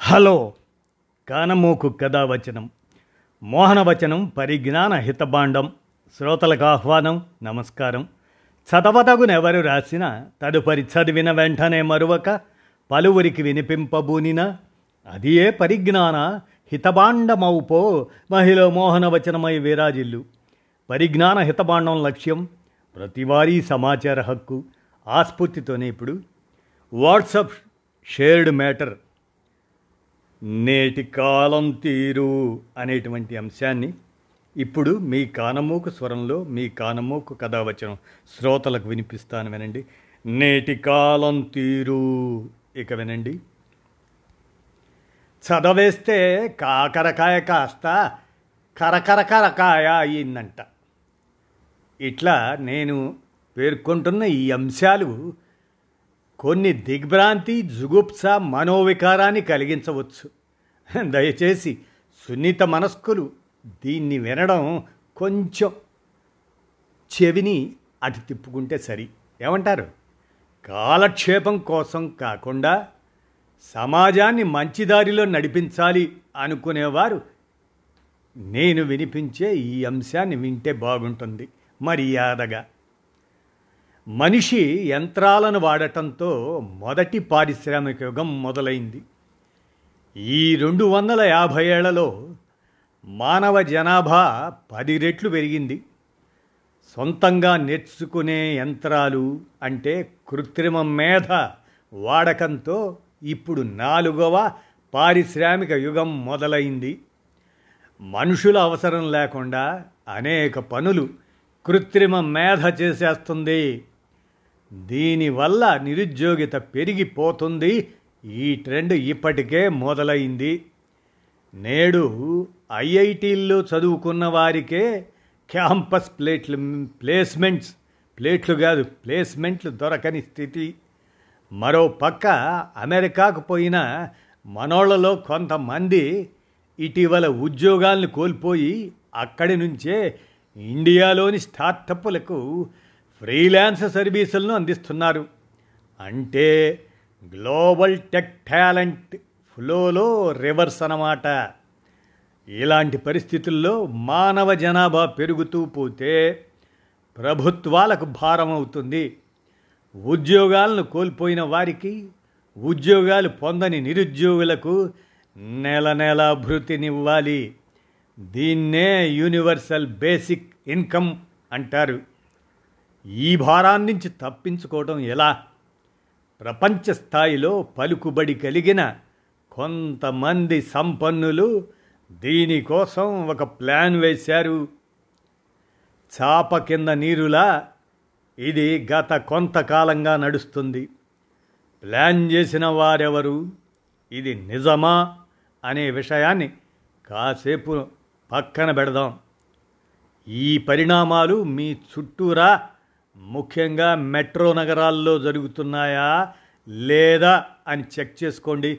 hello కానమోకు కథావచనం మోహనవచనం పరిజ్ఞాన హితబాండం శ్రోతలకు ఆహ్వానం నమస్కారం చదవదగునెవరు రాసిన తదుపరి చదివిన వెంటనే మరువక పలువురికి వినిపింపబూనిన అది ఏ పరిజ్ఞాన హితబాండమౌపో మహిళ మోహనవచనమై విరాజిల్లు పరిజ్ఞాన హితబాండం లక్ష్యం ప్రతివారీ సమాచార హక్కు ఆస్ఫూర్తితోనే ఇప్పుడు వాట్సప్ షేర్డ్ మ్యాటర్ నేటి కాలం తీరు అనేటువంటి అంశాన్ని ఇప్పుడు మీ కానమూకు స్వరంలో మీ కానమూకు కథావచనం శ్రోతలకు వినిపిస్తాను వినండి నేటి కాలం తీరు ఇక వినండి చదవేస్తే కాకరకాయ కాస్త కరకరకరకాయ అయిందంట ఇట్లా నేను పేర్కొంటున్న ఈ అంశాలు కొన్ని దిగ్భ్రాంతి జుగుప్స మనోవికారాన్ని కలిగించవచ్చు దయచేసి సున్నిత మనస్కులు దీన్ని వినడం కొంచెం చెవిని అటు తిప్పుకుంటే సరి ఏమంటారు కాలక్షేపం కోసం కాకుండా సమాజాన్ని మంచి దారిలో నడిపించాలి అనుకునేవారు నేను వినిపించే ఈ అంశాన్ని వింటే బాగుంటుంది మర్యాదగా మనిషి యంత్రాలను వాడటంతో మొదటి పారిశ్రామిక యుగం మొదలైంది ఈ రెండు వందల యాభై ఏళ్లలో మానవ జనాభా పది రెట్లు పెరిగింది సొంతంగా నేర్చుకునే యంత్రాలు అంటే కృత్రిమ మేధ వాడకంతో ఇప్పుడు నాలుగవ పారిశ్రామిక యుగం మొదలైంది మనుషుల అవసరం లేకుండా అనేక పనులు కృత్రిమ మేధ చేసేస్తుంది దీనివల్ల నిరుద్యోగిత పెరిగిపోతుంది ఈ ట్రెండ్ ఇప్పటికే మొదలైంది నేడు ఐఐటీల్లో చదువుకున్న వారికే క్యాంపస్ ప్లేట్లు ప్లేస్మెంట్స్ ప్లేట్లు కాదు ప్లేస్మెంట్లు దొరకని స్థితి మరో పక్క అమెరికాకు పోయిన మనోళ్లలో కొంతమంది ఇటీవల ఉద్యోగాలను కోల్పోయి అక్కడి నుంచే ఇండియాలోని స్టార్టప్లకు ఫ్రీలాన్స్ సర్వీసులను అందిస్తున్నారు అంటే గ్లోబల్ టెక్ టాలెంట్ ఫ్లోలో రివర్స్ అన్నమాట ఇలాంటి పరిస్థితుల్లో మానవ జనాభా పెరుగుతూ పోతే ప్రభుత్వాలకు భారం అవుతుంది ఉద్యోగాలను కోల్పోయిన వారికి ఉద్యోగాలు పొందని నిరుద్యోగులకు నెల నెల భృతినివ్వాలి దీన్నే యూనివర్సల్ బేసిక్ ఇన్కమ్ అంటారు ఈ భారాన్నించి తప్పించుకోవడం ఎలా ప్రపంచ స్థాయిలో పలుకుబడి కలిగిన కొంతమంది సంపన్నులు దీనికోసం ఒక ప్లాన్ వేశారు చాప కింద నీరులా ఇది గత కొంతకాలంగా నడుస్తుంది ప్లాన్ చేసిన వారెవరు ఇది నిజమా అనే విషయాన్ని కాసేపు పక్కన పెడదాం ఈ పరిణామాలు మీ చుట్టూరా ముఖ్యంగా మెట్రో నగరాల్లో జరుగుతున్నాయా లేదా అని చెక్ చేసుకోండి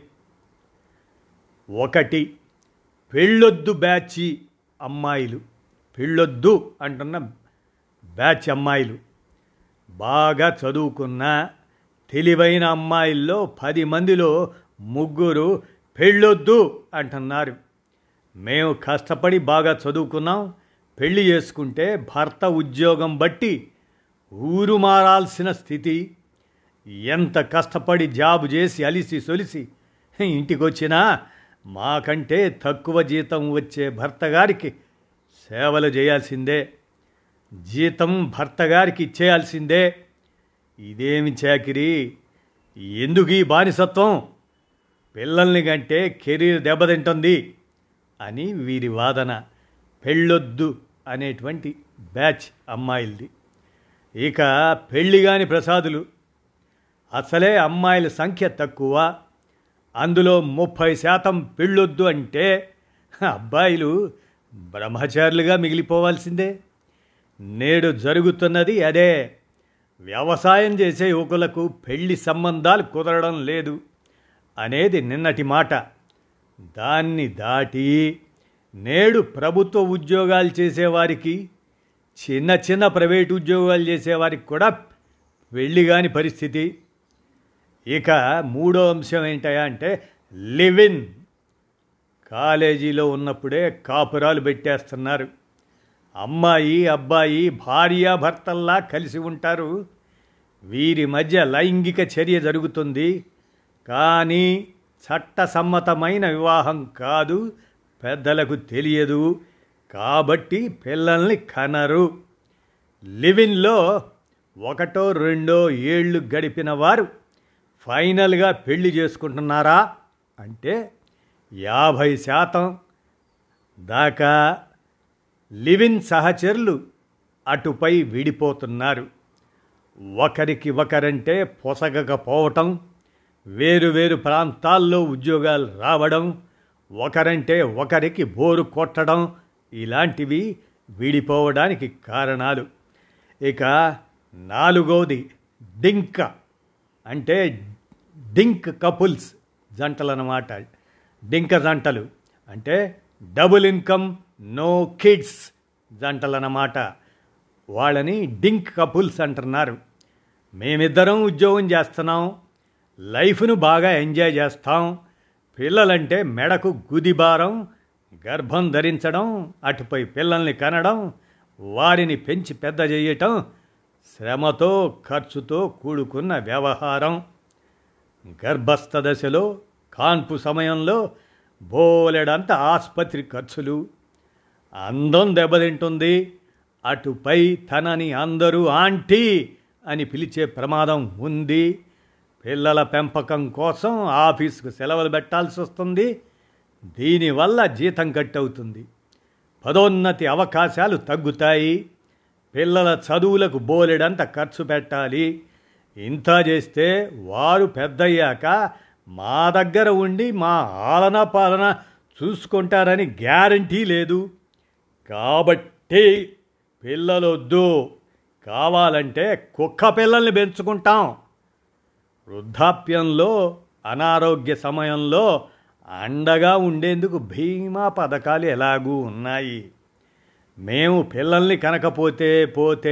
ఒకటి పెళ్ళొద్దు బ్యాచి అమ్మాయిలు పెళ్ళొద్దు అంటున్న బ్యాచ్ అమ్మాయిలు బాగా చదువుకున్న తెలివైన అమ్మాయిల్లో పది మందిలో ముగ్గురు పెళ్ళొద్దు అంటున్నారు మేము కష్టపడి బాగా చదువుకున్నాం పెళ్లి చేసుకుంటే భర్త ఉద్యోగం బట్టి ఊరు మారాల్సిన స్థితి ఎంత కష్టపడి జాబు చేసి అలిసి సొలిసి ఇంటికి వచ్చినా మాకంటే తక్కువ జీతం వచ్చే భర్త గారికి సేవలు చేయాల్సిందే జీతం భర్త గారికి ఇచ్చేయాల్సిందే ఇదేమి చాకిరి ఎందుకు ఈ బానిసత్వం పిల్లల్ని కంటే కెరీర్ దెబ్బతింటుంది అని వీరి వాదన పెళ్ళొద్దు అనేటువంటి బ్యాచ్ అమ్మాయిలది ఇక పెళ్లి కాని ప్రసాదులు అసలే అమ్మాయిల సంఖ్య తక్కువ అందులో ముప్పై శాతం పెళ్ళొద్దు అంటే అబ్బాయిలు బ్రహ్మచారులుగా మిగిలిపోవాల్సిందే నేడు జరుగుతున్నది అదే వ్యవసాయం చేసే యువకులకు పెళ్లి సంబంధాలు కుదరడం లేదు అనేది నిన్నటి మాట దాన్ని దాటి నేడు ప్రభుత్వ ఉద్యోగాలు చేసేవారికి చిన్న చిన్న ప్రైవేట్ ఉద్యోగాలు చేసేవారికి కూడా వెళ్ళి కాని పరిస్థితి ఇక మూడో అంశం ఏంటయా అంటే లివ్ ఇన్ కాలేజీలో ఉన్నప్పుడే కాపురాలు పెట్టేస్తున్నారు అమ్మాయి అబ్బాయి భార్యాభర్తల్లా కలిసి ఉంటారు వీరి మధ్య లైంగిక చర్య జరుగుతుంది కానీ చట్టసమ్మతమైన వివాహం కాదు పెద్దలకు తెలియదు కాబట్టి పిల్లల్ని కనరు లివిన్లో ఒకటో రెండో ఏళ్ళు గడిపిన వారు ఫైనల్గా పెళ్లి చేసుకుంటున్నారా అంటే యాభై శాతం దాకా లివిన్ సహచరులు అటుపై విడిపోతున్నారు ఒకరికి ఒకరంటే పొసగకపోవటం వేరు వేరు ప్రాంతాల్లో ఉద్యోగాలు రావడం ఒకరంటే ఒకరికి బోరు కొట్టడం ఇలాంటివి విడిపోవడానికి కారణాలు ఇక నాలుగోది డింక్ అంటే డింక్ కపుల్స్ జంటలు అన్నమాట డింక జంటలు అంటే డబుల్ ఇన్కమ్ నో కిడ్స్ జంటలు అన్నమాట వాళ్ళని డింక్ కపుల్స్ అంటున్నారు మేమిద్దరం ఉద్యోగం చేస్తున్నాం లైఫ్ను బాగా ఎంజాయ్ చేస్తాం పిల్లలంటే మెడకు గుదిబారం గర్భం ధరించడం అటుపై పిల్లల్ని కనడం వారిని పెంచి పెద్ద చేయటం శ్రమతో ఖర్చుతో కూడుకున్న వ్యవహారం గర్భస్థ దశలో కాన్పు సమయంలో బోలెడంత ఆసుపత్రి ఖర్చులు అందం దెబ్బతింటుంది అటుపై తనని అందరూ ఆంటీ అని పిలిచే ప్రమాదం ఉంది పిల్లల పెంపకం కోసం ఆఫీసుకు సెలవులు పెట్టాల్సి వస్తుంది దీనివల్ల జీతం కట్టవుతుంది పదోన్నతి అవకాశాలు తగ్గుతాయి పిల్లల చదువులకు బోలెడంత ఖర్చు పెట్టాలి ఇంత చేస్తే వారు పెద్దయ్యాక మా దగ్గర ఉండి మా ఆలన పాలన చూసుకుంటారని గ్యారంటీ లేదు కాబట్టి పిల్లలొద్దు కావాలంటే కుక్క పిల్లల్ని పెంచుకుంటాం వృద్ధాప్యంలో అనారోగ్య సమయంలో అండగా ఉండేందుకు భీమా పథకాలు ఎలాగూ ఉన్నాయి మేము పిల్లల్ని కనకపోతే పోతే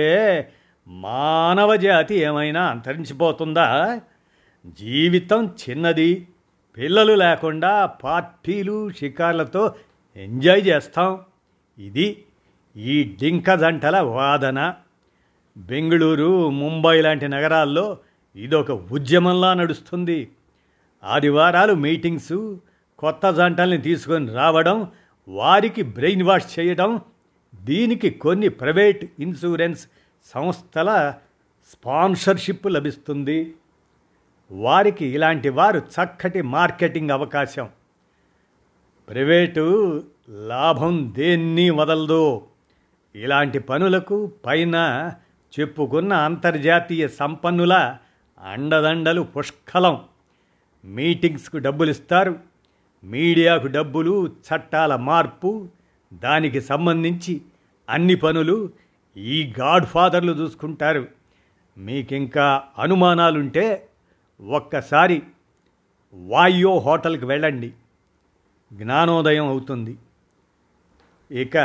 మానవ జాతి ఏమైనా అంతరించిపోతుందా జీవితం చిన్నది పిల్లలు లేకుండా పార్టీలు షికార్లతో ఎంజాయ్ చేస్తాం ఇది ఈ డింక జంటల వాదన బెంగళూరు ముంబై లాంటి నగరాల్లో ఇదొక ఉద్యమంలా నడుస్తుంది ఆదివారాలు మీటింగ్సు కొత్త జంటల్ని తీసుకొని రావడం వారికి బ్రెయిన్ వాష్ చేయడం దీనికి కొన్ని ప్రైవేట్ ఇన్సూరెన్స్ సంస్థల స్పాన్సర్షిప్ లభిస్తుంది వారికి ఇలాంటి వారు చక్కటి మార్కెటింగ్ అవకాశం ప్రైవేటు లాభం దేన్ని వదలదు ఇలాంటి పనులకు పైన చెప్పుకున్న అంతర్జాతీయ సంపన్నుల అండదండలు పుష్కలం మీటింగ్స్కు డబ్బులు ఇస్తారు మీడియాకు డబ్బులు చట్టాల మార్పు దానికి సంబంధించి అన్ని పనులు ఈ గాడ్ ఫాదర్లు చూసుకుంటారు మీకింకా అనుమానాలుంటే ఒక్కసారి వాయో హోటల్కి వెళ్ళండి జ్ఞానోదయం అవుతుంది ఇక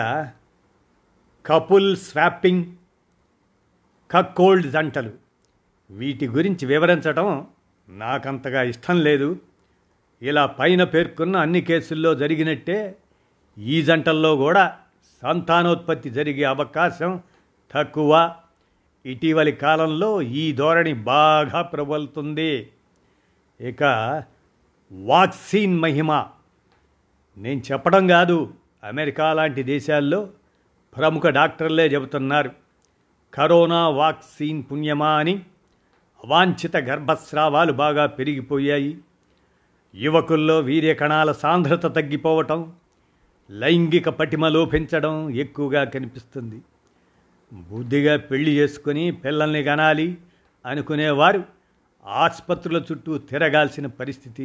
కపుల్ స్వాపింగ్ కక్కోల్డ్ జంటలు వీటి గురించి వివరించడం నాకంతగా ఇష్టం లేదు ఇలా పైన పేర్కొన్న అన్ని కేసుల్లో జరిగినట్టే ఈ జంటల్లో కూడా సంతానోత్పత్తి జరిగే అవకాశం తక్కువ ఇటీవలి కాలంలో ఈ ధోరణి బాగా ప్రబలుతుంది ఇక వాక్సిన్ మహిమ నేను చెప్పడం కాదు అమెరికా లాంటి దేశాల్లో ప్రముఖ డాక్టర్లే చెబుతున్నారు కరోనా వాక్సిన్ పుణ్యమా అని అవాంఛిత గర్భస్రావాలు బాగా పెరిగిపోయాయి యువకుల్లో వీర్య కణాల సాంద్రత తగ్గిపోవటం లైంగిక పటిమ లోపించడం ఎక్కువగా కనిపిస్తుంది బుద్ధిగా పెళ్లి చేసుకొని పిల్లల్ని కనాలి అనుకునేవారు ఆసుపత్రుల చుట్టూ తిరగాల్సిన పరిస్థితి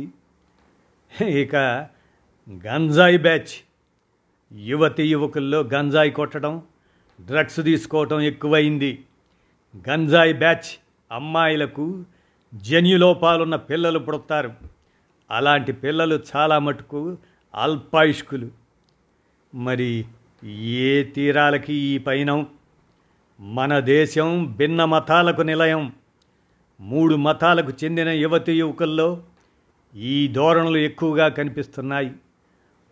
ఇక గంజాయి బ్యాచ్ యువతి యువకుల్లో గంజాయి కొట్టడం డ్రగ్స్ తీసుకోవటం ఎక్కువైంది గంజాయి బ్యాచ్ అమ్మాయిలకు జన్యులోపాలున్న పిల్లలు పుడతారు అలాంటి పిల్లలు చాలా మటుకు అల్పాయుష్కులు మరి ఏ తీరాలకి ఈ పైన మన దేశం భిన్న మతాలకు నిలయం మూడు మతాలకు చెందిన యువతి యువకుల్లో ఈ ధోరణులు ఎక్కువగా కనిపిస్తున్నాయి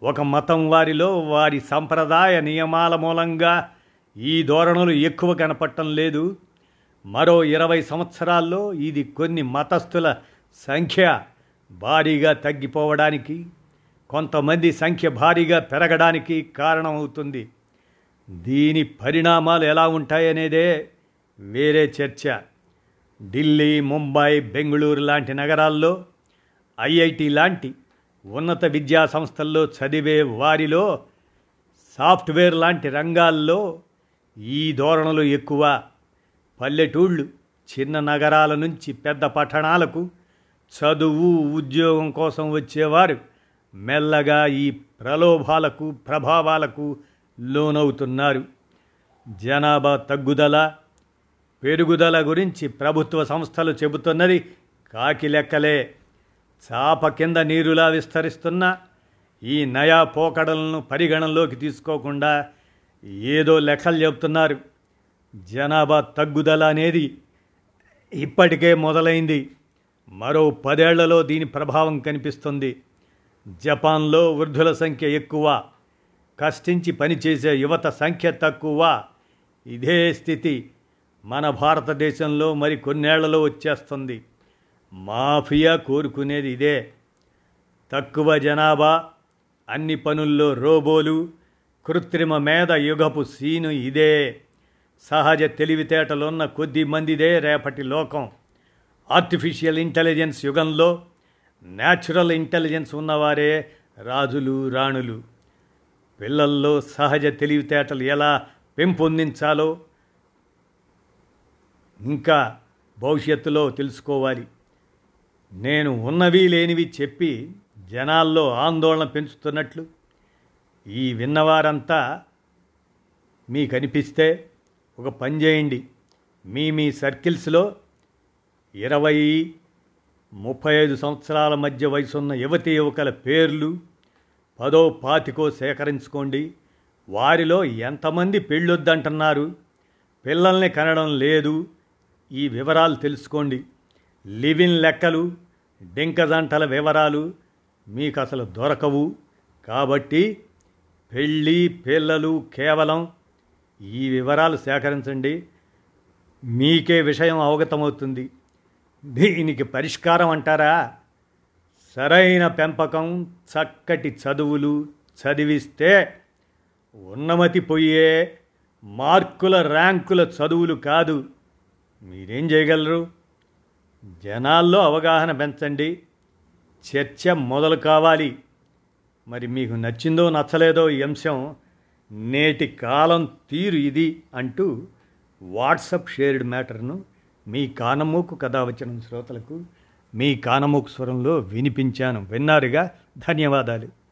ఒక మతం వారిలో వారి సంప్రదాయ నియమాల మూలంగా ఈ ధోరణులు ఎక్కువ కనపడటం లేదు మరో ఇరవై సంవత్సరాల్లో ఇది కొన్ని మతస్థుల సంఖ్య భారీగా తగ్గిపోవడానికి కొంతమంది సంఖ్య భారీగా పెరగడానికి కారణమవుతుంది దీని పరిణామాలు ఎలా ఉంటాయనేదే వేరే చర్చ ఢిల్లీ ముంబై బెంగళూరు లాంటి నగరాల్లో ఐఐటి లాంటి ఉన్నత విద్యా సంస్థల్లో చదివే వారిలో సాఫ్ట్వేర్ లాంటి రంగాల్లో ఈ ధోరణులు ఎక్కువ పల్లెటూళ్ళు చిన్న నగరాల నుంచి పెద్ద పట్టణాలకు చదువు ఉద్యోగం కోసం వచ్చేవారు మెల్లగా ఈ ప్రలోభాలకు ప్రభావాలకు లోనవుతున్నారు జనాభా తగ్గుదల పెరుగుదల గురించి ప్రభుత్వ సంస్థలు చెబుతున్నది కాకి లెక్కలే చాప కింద నీరులా విస్తరిస్తున్న ఈ నయా పోకడలను పరిగణనలోకి తీసుకోకుండా ఏదో లెక్కలు చెబుతున్నారు జనాభా తగ్గుదల అనేది ఇప్పటికే మొదలైంది మరో పదేళ్లలో దీని ప్రభావం కనిపిస్తుంది జపాన్లో వృద్ధుల సంఖ్య ఎక్కువ కష్టించి పనిచేసే యువత సంఖ్య తక్కువ ఇదే స్థితి మన భారతదేశంలో మరి కొన్నేళ్లలో వచ్చేస్తుంది మాఫియా కోరుకునేది ఇదే తక్కువ జనాభా అన్ని పనుల్లో రోబోలు కృత్రిమ మేధ యుగపు సీను ఇదే సహజ తెలివితేటలున్న కొద్ది మందిదే రేపటి లోకం ఆర్టిఫిషియల్ ఇంటెలిజెన్స్ యుగంలో న్యాచురల్ ఇంటెలిజెన్స్ ఉన్నవారే రాజులు రాణులు పిల్లల్లో సహజ తెలివితేటలు ఎలా పెంపొందించాలో ఇంకా భవిష్యత్తులో తెలుసుకోవాలి నేను ఉన్నవి లేనివి చెప్పి జనాల్లో ఆందోళన పెంచుతున్నట్లు ఈ విన్నవారంతా మీకు అనిపిస్తే ఒక పని చేయండి మీ మీ సర్కిల్స్లో ఇరవై ముప్పై ఐదు సంవత్సరాల మధ్య వయసున్న యువతి యువకుల పేర్లు పదో పాతికో సేకరించుకోండి వారిలో ఎంతమంది పెళ్ళొద్దంటున్నారు పిల్లల్ని కనడం లేదు ఈ వివరాలు తెలుసుకోండి లివిన్ లెక్కలు డింకజంటల వివరాలు మీకు అసలు దొరకవు కాబట్టి పెళ్ళి పిల్లలు కేవలం ఈ వివరాలు సేకరించండి మీకే విషయం అవగతమవుతుంది దీనికి పరిష్కారం అంటారా సరైన పెంపకం చక్కటి చదువులు చదివిస్తే ఉన్నమతి పోయే మార్కుల ర్యాంకుల చదువులు కాదు మీరేం చేయగలరు జనాల్లో అవగాహన పెంచండి చర్చ మొదలు కావాలి మరి మీకు నచ్చిందో నచ్చలేదో ఈ అంశం నేటి కాలం తీరు ఇది అంటూ వాట్సప్ షేర్డ్ మ్యాటర్ను మీ కానమూకు కథ వచ్చిన శ్రోతలకు మీ కానమూకు స్వరంలో వినిపించాను విన్నారుగా ధన్యవాదాలు